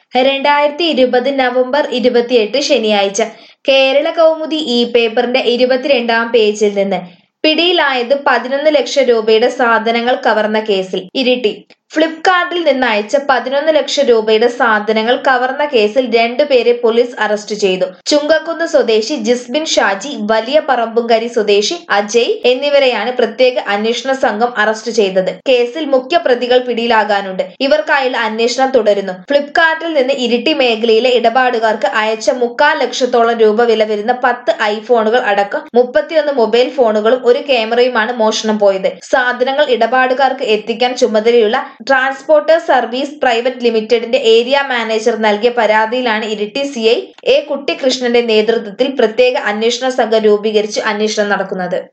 രണ്ടായിരത്തി ഇരുപത് നവംബർ ഇരുപത്തിയെട്ട് ശനിയാഴ്ച കേരള കൗമുദി ഈ പേപ്പറിന്റെ ഇരുപത്തിരണ്ടാം പേജിൽ നിന്ന് പിടിയിലായത് പതിനൊന്ന് ലക്ഷം രൂപയുടെ സാധനങ്ങൾ കവർന്ന കേസിൽ ഇരിട്ടി ഫ്ലിപ്കാർട്ടിൽ നിന്ന് അയച്ച പതിനൊന്ന് ലക്ഷം രൂപയുടെ സാധനങ്ങൾ കവർന്ന കേസിൽ രണ്ടുപേരെ പോലീസ് അറസ്റ്റ് ചെയ്തു ചുങ്കക്കുന്ന് സ്വദേശി ജിസ്ബിൻ ഷാജി വലിയ പറമ്പുംകരി സ്വദേശി അജയ് എന്നിവരെയാണ് പ്രത്യേക അന്വേഷണ സംഘം അറസ്റ്റ് ചെയ്തത് കേസിൽ മുഖ്യ പ്രതികൾ പിടിയിലാകാനുണ്ട് ഇവർക്കായുള്ള അന്വേഷണം തുടരുന്നു ഫ്ലിപ്കാർട്ടിൽ നിന്ന് ഇരിട്ടി മേഖലയിലെ ഇടപാടുകാർക്ക് അയച്ച മുക്കാൽ ലക്ഷത്തോളം രൂപ വില വരുന്ന പത്ത് ഐഫോണുകൾ അടക്കം മുപ്പത്തിയൊന്ന് മൊബൈൽ ഫോണുകളും ഒരു ക്യാമറയുമാണ് മോഷണം പോയത് സാധനങ്ങൾ ഇടപാടുകാർക്ക് എത്തിക്കാൻ ചുമതലയുള്ള ട്രാൻസ്പോർട്ടേഴ്സ് സർവീസ് പ്രൈവറ്റ് ലിമിറ്റഡിന്റെ ഏരിയ മാനേജർ നൽകിയ പരാതിയിലാണ് ഇരിട്ടി സി ഐ എ കുട്ടിക്കൃഷ്ണന്റെ നേതൃത്വത്തിൽ പ്രത്യേക അന്വേഷണ സംഘം രൂപീകരിച്ച് അന്വേഷണം നടക്കുന്നത്